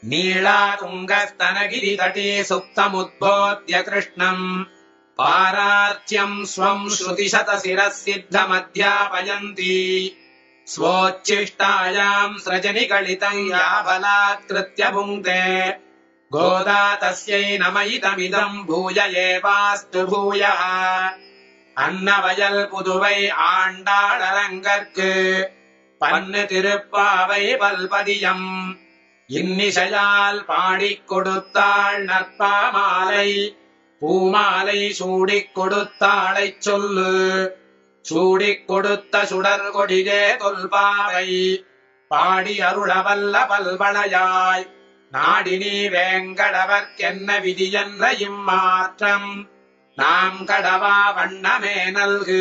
नीलातुङ्गस्तनगिरितटे सुप्तमुद्बोध्य कृष्णम् पारार्च्यम् स्वम् श्रुतिशतशिरः सिद्धमध्यापयन्ती स्वोच्छिष्टायाम् सृजनिगलितम् या बलात्कृत्य भुङ्क्ते गोदा तस्यै नमयितमिदम् भूय एवास्तु भूयः அன்னவயல் புதுவை ஆண்டாளரங்கற்கு பன்னு திருப்பாவை பல்பதியம் இன்னிசையால் பாடிக் கொடுத்தாள் நற்பாமாலை பூமாலை சூடிக் கொடுத்தாளைச் சொல்லு சூடிக் கொடுத்த சுடர் கொடியே தொல்பாவை பாடி அருளவல்ல பல்வளையாய் நாடினி வேங்கடவர்க்கென்ன விதியென்ற இம்மாற்றம் நாம் கடவா வண்ணமே நல்கு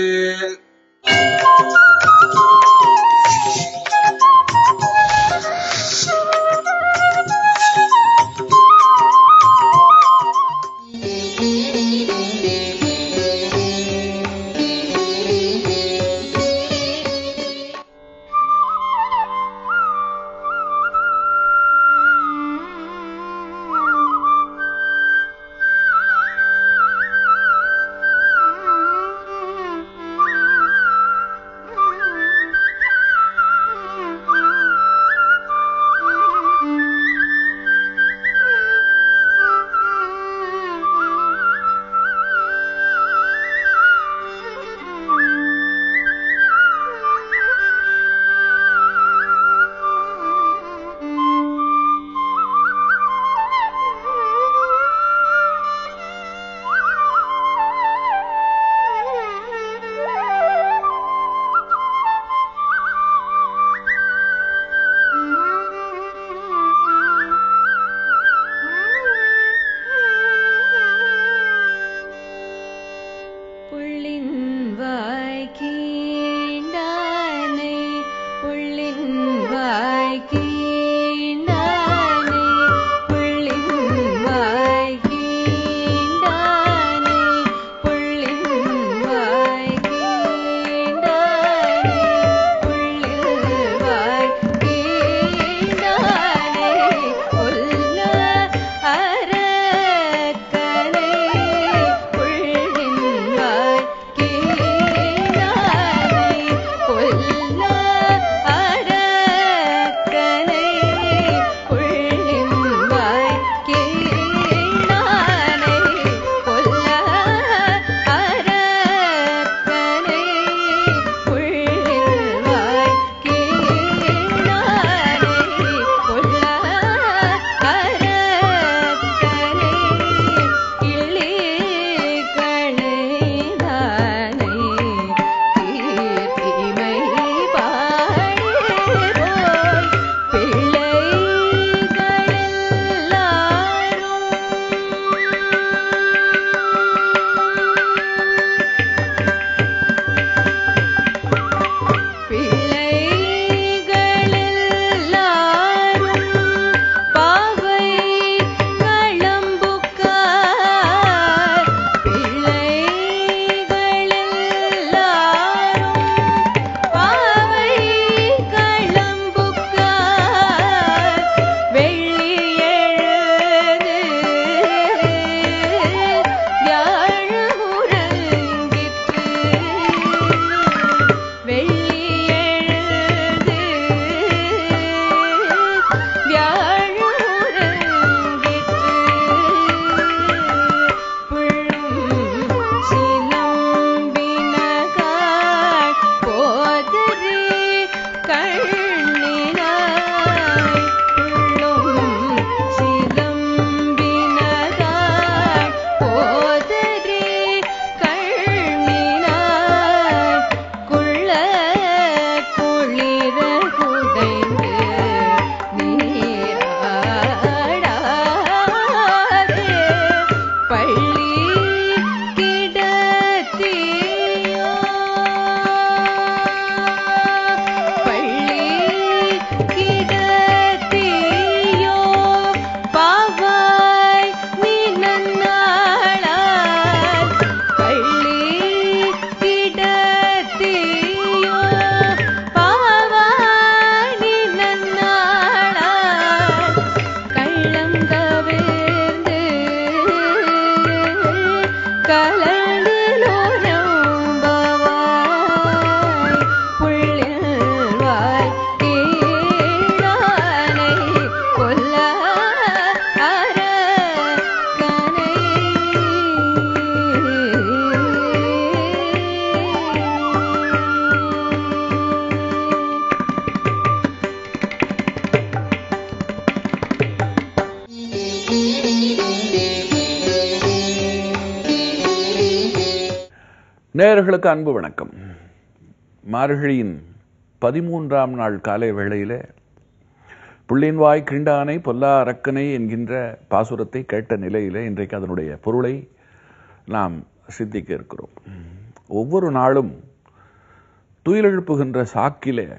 நேயர்களுக்கு அன்பு வணக்கம் மார்கழியின் பதிமூன்றாம் நாள் காலை வேளையிலே புள்ளின்வாய் கிண்டானை பொல்லா அரக்கனை என்கின்ற பாசுரத்தை கேட்ட நிலையிலே இன்றைக்கு அதனுடைய பொருளை நாம் சிந்திக்க இருக்கிறோம் ஒவ்வொரு நாளும் துயிலெழுப்புகின்ற சாக்கிலே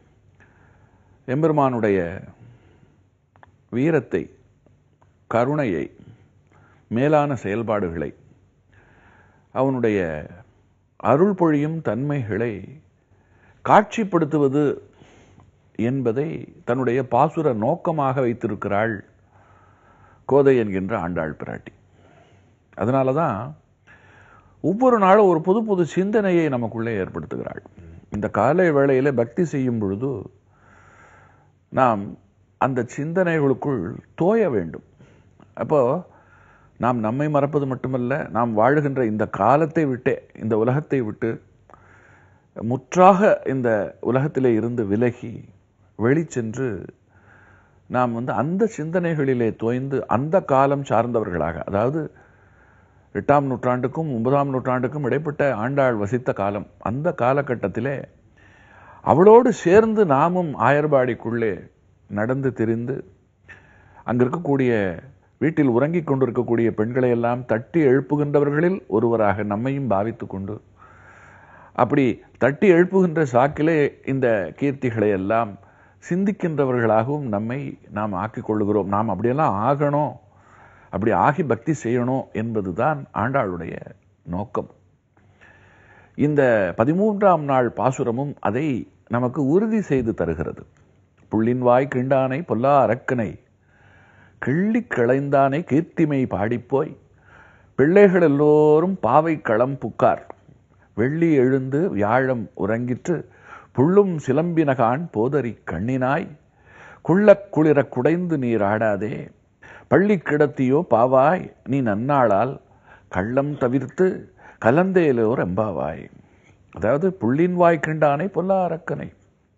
எம்பெருமானுடைய வீரத்தை கருணையை மேலான செயல்பாடுகளை அவனுடைய அருள் பொழியும் தன்மைகளை காட்சிப்படுத்துவது என்பதை தன்னுடைய பாசுர நோக்கமாக வைத்திருக்கிறாள் கோதை என்கின்ற ஆண்டாள் பிராட்டி அதனால தான் ஒவ்வொரு நாளும் ஒரு புது புது சிந்தனையை நமக்குள்ளே ஏற்படுத்துகிறாள் இந்த காலை வேளையில பக்தி செய்யும் பொழுது நாம் அந்த சிந்தனைகளுக்குள் தோய வேண்டும் அப்போ நாம் நம்மை மறப்பது மட்டுமல்ல நாம் வாழுகின்ற இந்த காலத்தை விட்டே இந்த உலகத்தை விட்டு முற்றாக இந்த உலகத்திலே இருந்து விலகி வெளிச்சென்று நாம் வந்து அந்த சிந்தனைகளிலே தோய்ந்து அந்த காலம் சார்ந்தவர்களாக அதாவது எட்டாம் நூற்றாண்டுக்கும் ஒன்பதாம் நூற்றாண்டுக்கும் இடைப்பட்ட ஆண்டாள் வசித்த காலம் அந்த காலகட்டத்திலே அவளோடு சேர்ந்து நாமும் ஆயர்பாடிக்குள்ளே நடந்து திரிந்து அங்க இருக்கக்கூடிய வீட்டில் உறங்கிக் கொண்டிருக்கக்கூடிய பெண்களை எல்லாம் தட்டி எழுப்புகின்றவர்களில் ஒருவராக நம்மையும் பாவித்துக் கொண்டு அப்படி தட்டி எழுப்புகின்ற சாக்கிலே இந்த கீர்த்திகளை எல்லாம் சிந்திக்கின்றவர்களாகவும் நம்மை நாம் ஆக்கிக் கொள்ளுகிறோம் நாம் அப்படியெல்லாம் ஆகணும் அப்படி ஆகி பக்தி செய்யணும் என்பதுதான் ஆண்டாளுடைய நோக்கம் இந்த பதிமூன்றாம் நாள் பாசுரமும் அதை நமக்கு உறுதி செய்து தருகிறது புள்ளின்வாய் கிண்டானை பொல்லா அரக்கனை கிள்ளி கிளைந்தானை கீர்த்திமை பாடிப்போய் பிள்ளைகள் எல்லோரும் பாவை களம் புக்கார் வெள்ளி எழுந்து வியாழம் உறங்கிற்று புள்ளும் சிலம்பினகான் போதறி கண்ணினாய் குள்ளக் குளிர குடைந்து நீர் ஆடாதே பள்ளி கிடத்தியோ பாவாய் நீ நன்னாளால் கள்ளம் தவிர்த்து கலந்தேலோர் எம்பாவாய் அதாவது புள்ளின் வாய் கிண்டானை பொல்லா அரக்கனை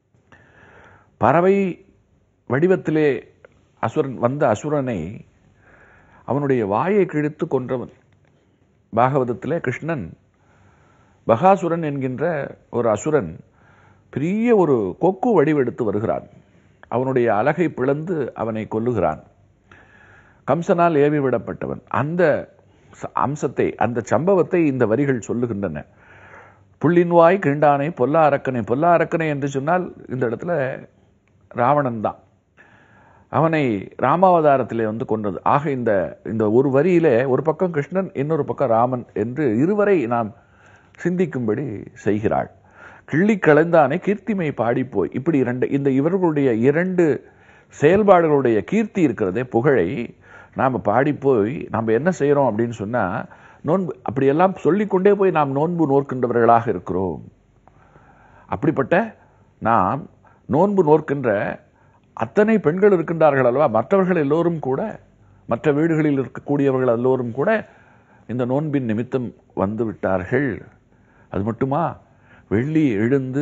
பறவை வடிவத்திலே அசுரன் வந்த அசுரனை அவனுடைய வாயை கிழித்து கொன்றவன் பாகவதத்திலே கிருஷ்ணன் பகாசுரன் என்கின்ற ஒரு அசுரன் பெரிய ஒரு கொக்கு வடிவெடுத்து வருகிறான் அவனுடைய அலகை பிளந்து அவனை கொல்லுகிறான் கம்சனால் ஏவி விடப்பட்டவன் அந்த ச- அம்சத்தை அந்த சம்பவத்தை இந்த வரிகள் சொல்லுகின்றன புள்ளின்வாய் கிண்டானை பொல்லா அரக்கனை பொல்லா அரக்கனை என்று சொன்னால் இந்த இடத்துல ராவணன் தான் அவனை ராமாவதாரத்திலே வந்து கொன்றது ஆக இந்த இந்த ஒரு வரியிலே ஒரு பக்கம் கிருஷ்ணன் இன்னொரு பக்கம் ராமன் என்று இருவரை நாம் சிந்திக்கும்படி செய்கிறாள் கிள்ளி களைந்தானே கீர்த்திமை பாடிப்போய் இப்படி இரண்டு இந்த இவர்களுடைய இரண்டு செயல்பாடுகளுடைய கீர்த்தி இருக்கிறதே புகழை நாம் பாடிப்போய் நாம் என்ன செய்கிறோம் அப்படின்னு சொன்னால் நோன்பு அப்படியெல்லாம் சொல்லிக்கொண்டே போய் நாம் நோன்பு நோக்கின்றவர்களாக இருக்கிறோம் அப்படிப்பட்ட நாம் நோன்பு நோக்கின்ற அத்தனை பெண்கள் இருக்கின்றார்கள் அல்லவா மற்றவர்கள் எல்லோரும் கூட மற்ற வீடுகளில் இருக்கக்கூடியவர்கள் எல்லோரும் கூட இந்த நோன்பின் நிமித்தம் வந்து விட்டார்கள் அது மட்டுமா வெள்ளி எழுந்து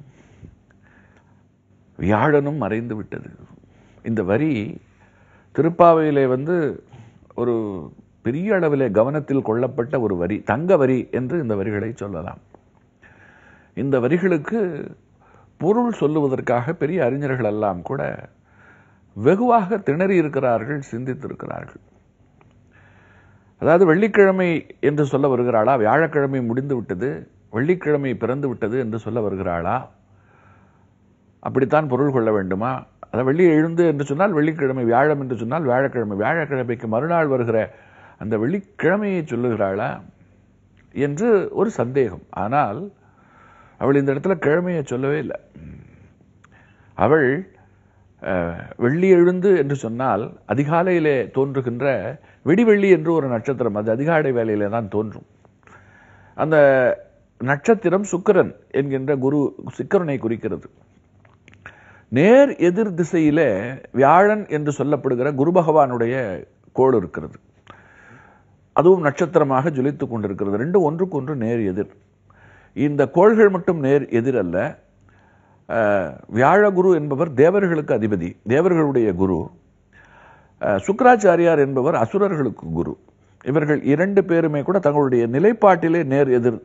வியாழனும் மறைந்து விட்டது இந்த வரி திருப்பாவையிலே வந்து ஒரு பெரிய அளவிலே கவனத்தில் கொள்ளப்பட்ட ஒரு வரி தங்க வரி என்று இந்த வரிகளை சொல்லலாம் இந்த வரிகளுக்கு பொருள் சொல்லுவதற்காக பெரிய அறிஞர்கள் எல்லாம் கூட வெகுவாக திணறி இருக்கிறார்கள் சிந்தித்திருக்கிறார்கள் அதாவது வெள்ளிக்கிழமை என்று சொல்ல வருகிறாளா வியாழக்கிழமை முடிந்து விட்டது வெள்ளிக்கிழமை பிறந்து விட்டது என்று சொல்ல வருகிறாளா அப்படித்தான் பொருள் கொள்ள வேண்டுமா அதாவது வெள்ளி எழுந்து என்று சொன்னால் வெள்ளிக்கிழமை வியாழம் என்று சொன்னால் வியாழக்கிழமை வியாழக்கிழமைக்கு மறுநாள் வருகிற அந்த வெள்ளிக்கிழமையை சொல்லுகிறாளா என்று ஒரு சந்தேகம் ஆனால் அவள் இந்த இடத்துல கிழமையை சொல்லவே இல்லை அவள் அஹ், வெள்ளி எழுந்து என்று சொன்னால் அதிகாலையிலே தோன்றுகின்ற வெடிவெள்ளி என்று ஒரு நட்சத்திரம் அது அதிகாலை வேலையிலே தான் தோன்றும் அந்த நட்சத்திரம் சுக்கிரன் என்கின்ற குரு சுக்கிரனை குறிக்கிறது நேர் எதிர் திசையிலே வியாழன் என்று சொல்லப்படுகிற குரு பகவானுடைய கோள் இருக்கிறது அதுவும் நட்சத்திரமாக ஜொலித்துக் கொண்டிருக்கிறது ரெண்டும் ஒன்றுக்கு ஒன்று நேர் எதிர் இந்த கோள்கள் மட்டும் நேர் எதிர் அல்ல அஹ், வியாழகுரு என்பவர் தேவர்களுக்கு அதிபதி தேவர்களுடைய குரு அஹ், சுக்கிராச்சாரியார் என்பவர் அசுரர்களுக்கு குரு இவர்கள் இரண்டு பேருமே கூட தங்களுடைய நிலைப்பாட்டிலே நேர் எதிர்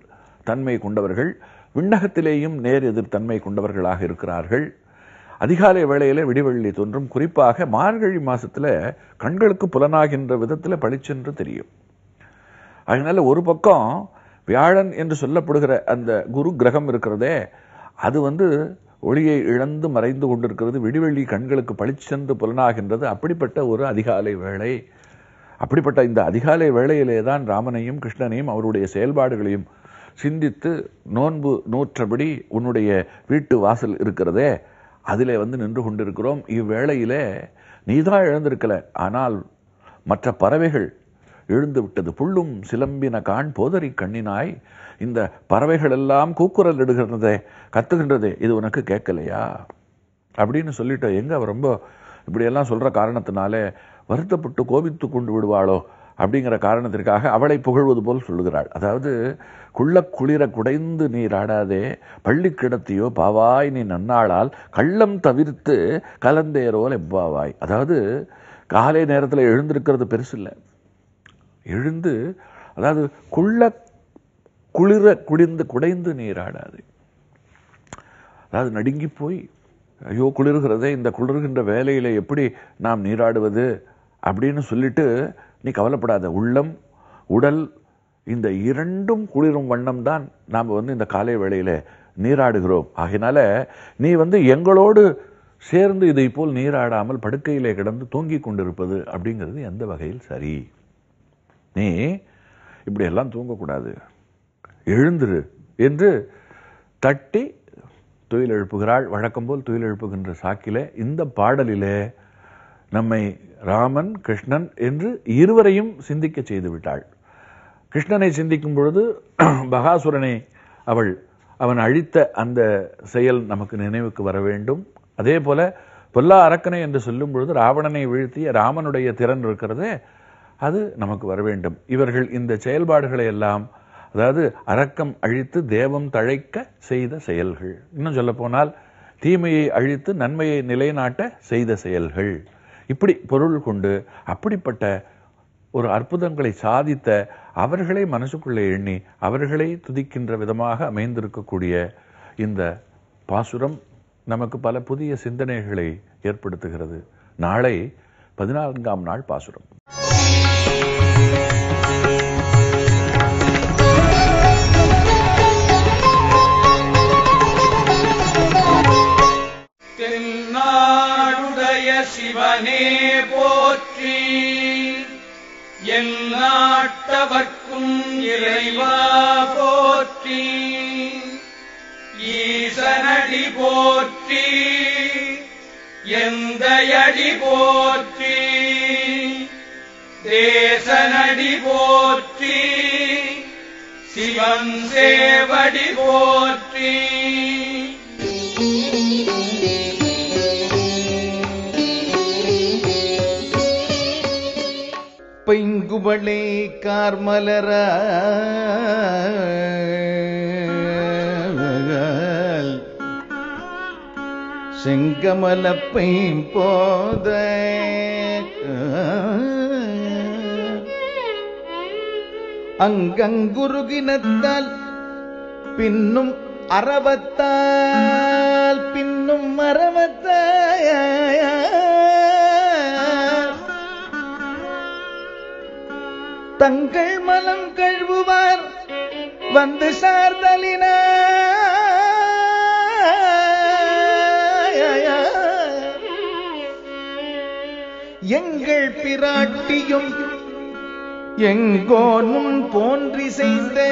தன்மை கொண்டவர்கள் விண்ணகத்திலேயும் நேர் எதிர் தன்மை கொண்டவர்களாக இருக்கிறார்கள் அதிகாலை வேளையில விடிவெள்ளி தோன்றும் குறிப்பாக மார்கழி மாசத்துல கண்களுக்கு புலனாகின்ற விதத்துல பளிச்சென்று தெரியும் அதனால ஒரு பக்கம் வியாழன் என்று சொல்லப்படுகிற அந்த குரு கிரகம் இருக்கிறதே அது வந்து ஒளியை இழந்து மறைந்து கொண்டிருக்கிறது விடிவெள்ளி கண்களுக்கு பளிச்சென்று புலனாகின்றது அப்படிப்பட்ட ஒரு அதிகாலை வேளை அப்படிப்பட்ட இந்த அதிகாலை வேளையிலே தான் ராமனையும் கிருஷ்ணனையும் அவருடைய செயல்பாடுகளையும் சிந்தித்து நோன்பு நூற்றபடி உன்னுடைய வீட்டு வாசல் இருக்கிறதே அதிலே வந்து நின்று கொண்டிருக்கிறோம் இவ்வேளையிலே நீதான் எழுந்திருக்கல ஆனால் மற்ற பறவைகள் எழுந்து விட்டது புல்லும் சிலம்பின காண் போதரி கண்ணினாய் இந்த பறவைகள் எல்லாம் கூக்குரல் இடுகிறதே கத்துகின்றதே இது உனக்கு கேட்கலையா அப்படின்னு சொல்லிட்டு எங்க அவ ரொம்ப இப்படியெல்லாம் சொல்ற காரணத்தினாலே வருத்தப்பட்டு கோபித்து கொண்டு விடுவாளோ அப்படிங்கிற காரணத்திற்காக அவளை புகழ்வது போல் சொல்லுகிறாள் அதாவது குள்ள குளிர குடைந்து நீர் ஆடாதே பள்ளி கிடத்தியோ பாவாய் நீ நன்னாளால் கள்ளம் தவிர்த்து கலந்தேரோல் எவ்வாவாய் அதாவது காலை நேரத்தில் எழுந்திருக்கிறது பெருசு இல்லை எழுந்து அதாவது குள்ள குளிர குடிந்து குடைந்து நீராடாது அதாவது நடுங்கி போய் ஐயோ குளிர்கிறதே இந்த குளிர்கின்ற வேலையில எப்படி நாம் நீராடுவது அப்படின்னு சொல்லிட்டு நீ கவலைப்படாத உள்ளம் உடல் இந்த இரண்டும் குளிரும் வண்ணம் தான் நாம் வந்து இந்த காலை வேளையில நீராடுகிறோம் ஆகையினால நீ வந்து எங்களோடு சேர்ந்து இதை போல் நீராடாமல் படுக்கையிலே கிடந்து தூங்கிக் கொண்டிருப்பது அப்படிங்கிறது எந்த வகையில் சரி நீ இப்படியெல்லாம் தூங்கக்கூடாது எழுந்திரு என்று தட்டி துயில் எழுப்புகிறாள் வழக்கம் போல் துயில் எழுப்புகின்ற சாக்கிலே இந்த பாடலிலே நம்மை ராமன் கிருஷ்ணன் என்று இருவரையும் சிந்திக்க செய்து விட்டாள் கிருஷ்ணனை சிந்திக்கும் பொழுது பகாசுரனை அவள் அவன் அழித்த அந்த செயல் நமக்கு நினைவுக்கு வர வேண்டும் அதே போல பொல்லா அரக்கனை என்று சொல்லும் பொழுது ராவணனை வீழ்த்திய ராமனுடைய திறன் இருக்கிறதே அது நமக்கு வர வேண்டும் இவர்கள் இந்த செயல்பாடுகளை எல்லாம் அதாவது அரக்கம் அழித்து தேவம் தழைக்க செய்த செயல்கள் இன்னும் சொல்ல போனால் தீமையை அழித்து நன்மையை நிலைநாட்ட செய்த செயல்கள் இப்படி பொருள் கொண்டு அப்படிப்பட்ட ஒரு அற்புதங்களை சாதித்த அவர்களை மனசுக்குள்ளே எண்ணி அவர்களை துதிக்கின்ற விதமாக அமைந்திருக்கக்கூடிய இந்த பாசுரம் நமக்கு பல புதிய சிந்தனைகளை ஏற்படுத்துகிறது நாளை பதினான்காம் நாள் பாசுரம் தென்னாடுடைய சிவனே போற்றி என் நாட்டவர்க்கும் இறைவா போற்றி ஈசனடி போற்றி எந்தையடி போற்றி தேசனடி போற்றி சிவன் சேவடி போற்றி பைங்குவளை கார்மலர செங்கமலப்பை போத அங்கங்குருகினத்தால் பின்னும் அறவத்தால் பின்னும் அறவத்தால் தங்கள் மலம் கழுவுவார் வந்து சார்தலின எங்கள் பிராட்டியும் எங்கோனும் போன்றி செய்தே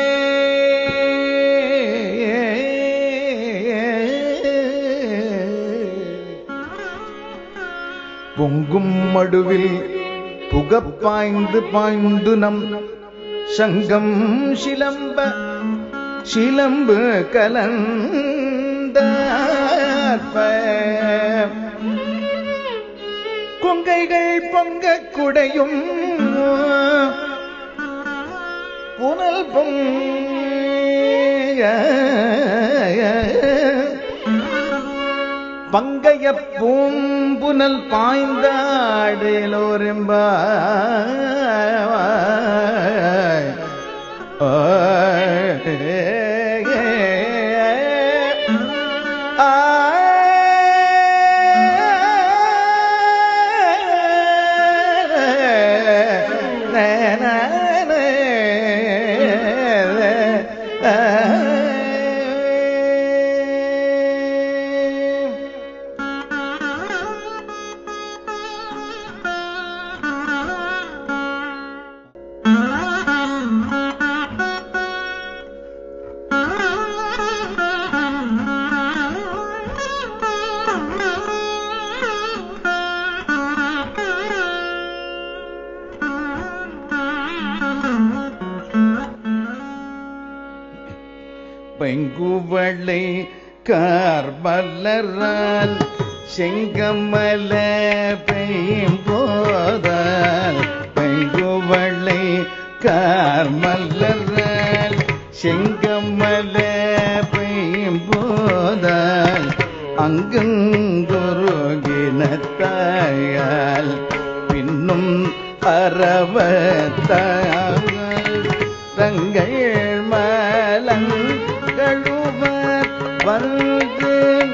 பொங்கும் மடுவில் புகப் பாய்ந்து பாய்ந்து நம் சங்கம் சிலம்ப சிலம்பு கலந்த கொங்கைகள் பொங்க குடையும் புனல் பொங்க பங்கைய பூம்புனல் பாய்ந்தாடலோரெம்பாய் பைங்குவளை கார்மலரால் செங்கமல பெய்யும் போதால் பைங்குவளை கார்மலரால் செங்கமல பெய்யும் போதால் அங்குங்குருகினத்தாயால் பின்னும் அறவத்தால் தங்கள் மலங்கழுவ வந்து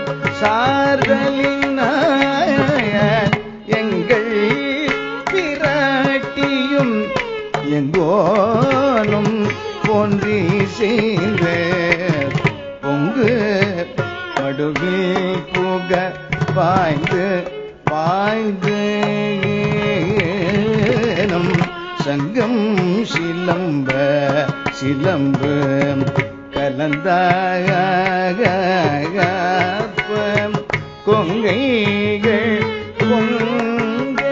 சார்தலினாய எங்கள் பிராட்டியும் எங்கோனும் போன்றி செய்த பொங்கு படுவில் புக பாய்ந்து பாய்ந்து நம் சங்கம் சிலம்ப சிலம்பு கலந்தாக கொங்கைகள் பொங்க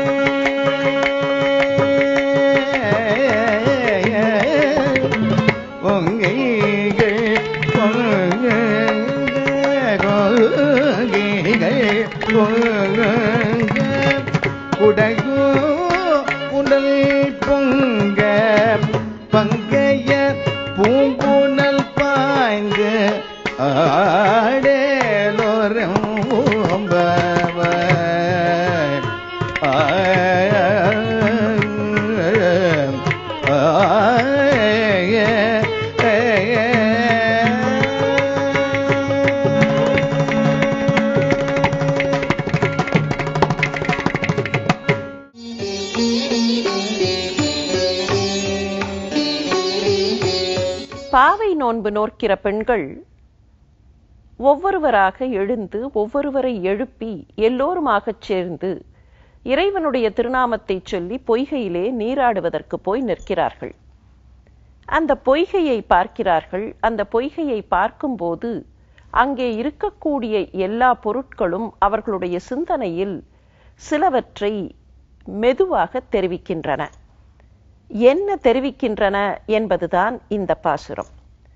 பொங்கைகள் பொங்க கொங்கைகள் பொங்க குடகு உடல் பொங்க பங்கைய பூங்குணல் பாய்ந்து ஆடேலோரம் பாவை நோன்பு நோக்கிற பெண்கள் ஒவ்வொருவராக எழுந்து ஒவ்வொருவரை எழுப்பி எல்லோருமாகச் சேர்ந்து இறைவனுடைய திருநாமத்தைச் சொல்லி பொய்கையிலே நீராடுவதற்கு போய் நிற்கிறார்கள் அந்த பொய்கையை பார்க்கிறார்கள் அந்த பொய்கையை பார்க்கும்போது அங்கே இருக்கக்கூடிய எல்லா பொருட்களும் அவர்களுடைய சிந்தனையில் சிலவற்றை மெதுவாக தெரிவிக்கின்றன என்ன தெரிவிக்கின்றன என்பதுதான் இந்த பாசுரம்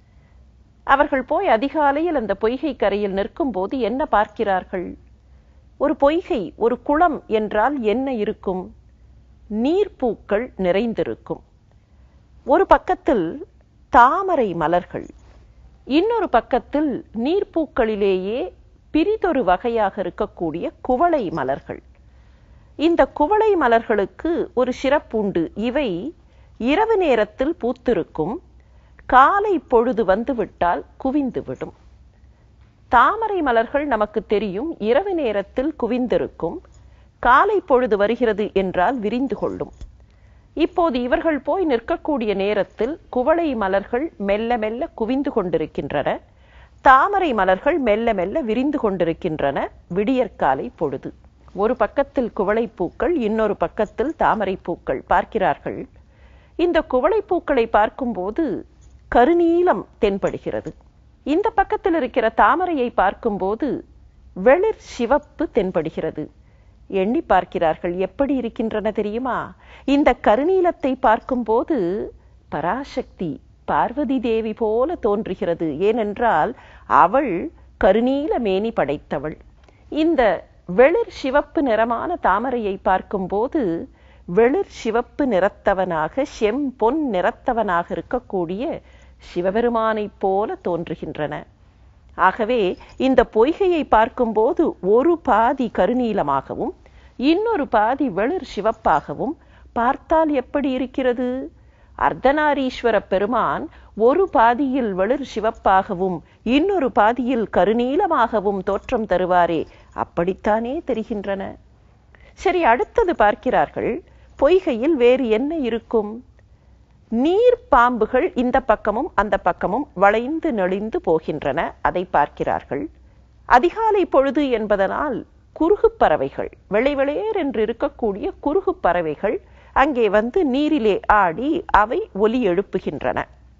அவர்கள் போய் அதிகாலையில் அந்த பொய்கை கரையில் நிற்கும்போது என்ன பார்க்கிறார்கள் ஒரு பொய்கை ஒரு குளம் என்றால் என்ன இருக்கும் நீர்ப்பூக்கள் நிறைந்திருக்கும் ஒரு பக்கத்தில் தாமரை மலர்கள் இன்னொரு பக்கத்தில் நீர்ப்பூக்களிலேயே பிரிதொரு வகையாக இருக்கக்கூடிய குவளை மலர்கள் இந்த குவளை மலர்களுக்கு ஒரு சிறப்புண்டு இவை இரவு நேரத்தில் பூத்திருக்கும் காலை பொழுது வந்துவிட்டால் குவிந்துவிடும் தாமரை மலர்கள் நமக்கு தெரியும் இரவு நேரத்தில் குவிந்திருக்கும் காலை பொழுது வருகிறது என்றால் விரிந்து கொள்ளும் இப்போது இவர்கள் போய் நிற்கக்கூடிய நேரத்தில் குவளை மலர்கள் மெல்ல மெல்ல குவிந்து கொண்டிருக்கின்றன தாமரை மலர்கள் மெல்ல மெல்ல விரிந்து கொண்டிருக்கின்றன விடியற்காலை பொழுது ஒரு பக்கத்தில் குவளை பூக்கள் இன்னொரு பக்கத்தில் தாமரை பூக்கள் பார்க்கிறார்கள் இந்த குவளை பூக்களை பார்க்கும்போது கருநீலம் தென்படுகிறது இந்த பக்கத்தில் இருக்கிற தாமரையை பார்க்கும்போது வெளிர் சிவப்பு தென்படுகிறது எண்ணி பார்க்கிறார்கள் எப்படி இருக்கின்றன தெரியுமா இந்த கருநீலத்தை பார்க்கும்போது பராசக்தி பார்வதி தேவி போல தோன்றுகிறது ஏனென்றால் அவள் கருநீல மேனி படைத்தவள் இந்த வெளிர் சிவப்பு நிறமான தாமரையை பார்க்கும்போது வெளிர் சிவப்பு நிறத்தவனாக செம்பொன் நிறத்தவனாக இருக்கக்கூடிய சிவபெருமானைப் போல தோன்றுகின்றன ஆகவே இந்த பொய்கையை பார்க்கும்போது ஒரு பாதி கருநீலமாகவும் இன்னொரு பாதி வெளிர் சிவப்பாகவும் பார்த்தால் எப்படி இருக்கிறது அர்த்தநாரீஸ்வர பெருமான் ஒரு பாதியில் வெளிர் சிவப்பாகவும் இன்னொரு பாதியில் கருநீலமாகவும் தோற்றம் தருவாரே அப்படித்தானே தெரிகின்றன சரி அடுத்தது பார்க்கிறார்கள் பொய்கையில் வேறு என்ன இருக்கும் நீர் பாம்புகள் இந்த பக்கமும் அந்த பக்கமும் வளைந்து நெளிந்து போகின்றன அதை பார்க்கிறார்கள் அதிகாலை பொழுது என்பதனால் குறுகு பறவைகள் வெளைவெளேர் என்று இருக்கக்கூடிய குறுகு பறவைகள் அங்கே வந்து நீரிலே ஆடி அவை ஒலி எழுப்புகின்றன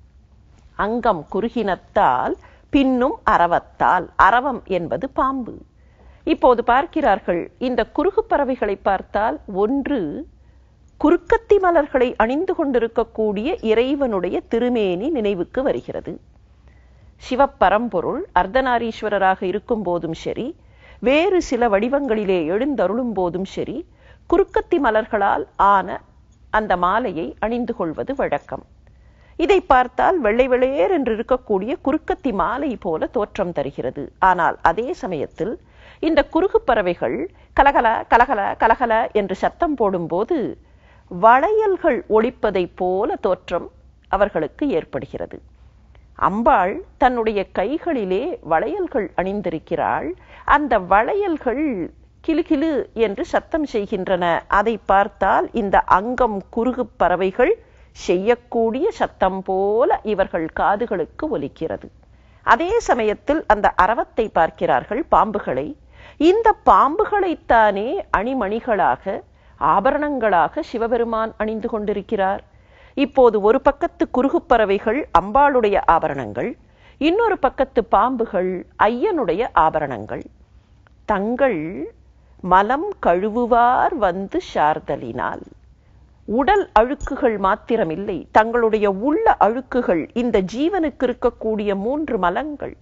அங்கம் குறுகினத்தால் பின்னும் அரவத்தால் அரவம் என்பது பாம்பு இப்போது பார்க்கிறார்கள் இந்த குறுகு பறவைகளை பார்த்தால் ஒன்று குறுக்கத்தி மலர்களை அணிந்து கொண்டிருக்கக்கூடிய இறைவனுடைய திருமேனி நினைவுக்கு வருகிறது சிவப்பரம்பொருள் அர்த்தநாரீஸ்வரராக இருக்கும் போதும் சரி வேறு சில வடிவங்களிலே எழுந்தருளும் போதும் சரி குறுக்கத்தி மலர்களால் ஆன அந்த மாலையை அணிந்து கொள்வது வழக்கம் இதை பார்த்தால் வெள்ளை வெளையேர் என்று இருக்கக்கூடிய குறுக்கத்தி மாலை போல தோற்றம் தருகிறது ஆனால் அதே சமயத்தில் இந்த குறுகு பறவைகள் கலகல கலகல கலகல என்று சத்தம் போடும்போது வளையல்கள் ஒழிப்பதைப் போல தோற்றம் அவர்களுக்கு ஏற்படுகிறது அம்பாள் தன்னுடைய கைகளிலே வளையல்கள் அணிந்திருக்கிறாள் அந்த வளையல்கள் கிலுகிலு என்று சத்தம் செய்கின்றன அதை பார்த்தால் இந்த அங்கம் குறுகு பறவைகள் செய்யக்கூடிய சத்தம் போல இவர்கள் காதுகளுக்கு ஒலிக்கிறது அதே சமயத்தில் அந்த அரவத்தை பார்க்கிறார்கள் பாம்புகளை இந்த பாம்புகளைத்தானே அணிமணிகளாக ஆபரணங்களாக சிவபெருமான் அணிந்து கொண்டிருக்கிறார் இப்போது ஒரு பக்கத்து குறுகுப் பறவைகள் அம்பாளுடைய ஆபரணங்கள் இன்னொரு பக்கத்து பாம்புகள் ஐயனுடைய ஆபரணங்கள் தங்கள் மலம் கழுவுவார் வந்து சார்தலினால் உடல் அழுக்குகள் மாத்திரமில்லை தங்களுடைய உள்ள அழுக்குகள் இந்த ஜீவனுக்கு இருக்கக்கூடிய மூன்று மலங்கள்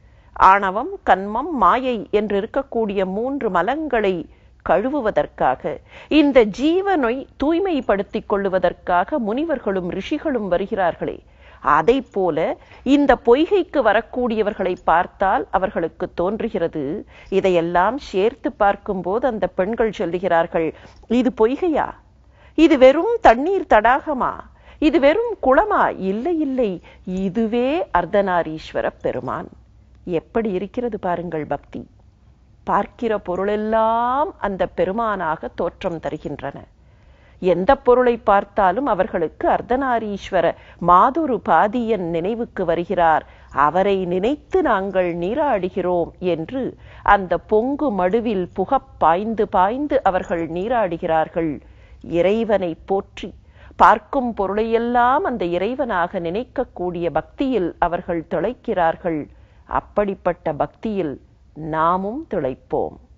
ஆணவம் கன்மம் மாயை என்று இருக்கக்கூடிய மூன்று மலங்களை கழுவுவதற்காக இந்த ஜீவனை தூய்மைப்படுத்திக் கொள்ளுவதற்காக முனிவர்களும் ரிஷிகளும் வருகிறார்களே அதை போல இந்த பொய்கைக்கு வரக்கூடியவர்களை பார்த்தால் அவர்களுக்கு தோன்றுகிறது இதையெல்லாம் சேர்த்து பார்க்கும்போது அந்த பெண்கள் சொல்லுகிறார்கள் இது பொய்கையா இது வெறும் தண்ணீர் தடாகமா இது வெறும் குளமா இல்லை இல்லை இதுவே அர்த்தநாரீஸ்வர பெருமான் எப்படி இருக்கிறது பாருங்கள் பக்தி பார்க்கிற பொருளெல்லாம் அந்த பெருமானாக தோற்றம் தருகின்றன எந்த பொருளை பார்த்தாலும் அவர்களுக்கு அர்த்தநாரீஸ்வர மாதுரு பாதியன் நினைவுக்கு வருகிறார் அவரை நினைத்து நாங்கள் நீராடுகிறோம் என்று அந்த பொங்கு மடுவில் புகப் பாய்ந்து பாய்ந்து அவர்கள் நீராடுகிறார்கள் இறைவனை போற்றி பார்க்கும் பொருளையெல்லாம் அந்த இறைவனாக நினைக்கக்கூடிய பக்தியில் அவர்கள் திளைக்கிறார்கள் அப்படிப்பட்ட பக்தியில் நாமும் திளைப்போம்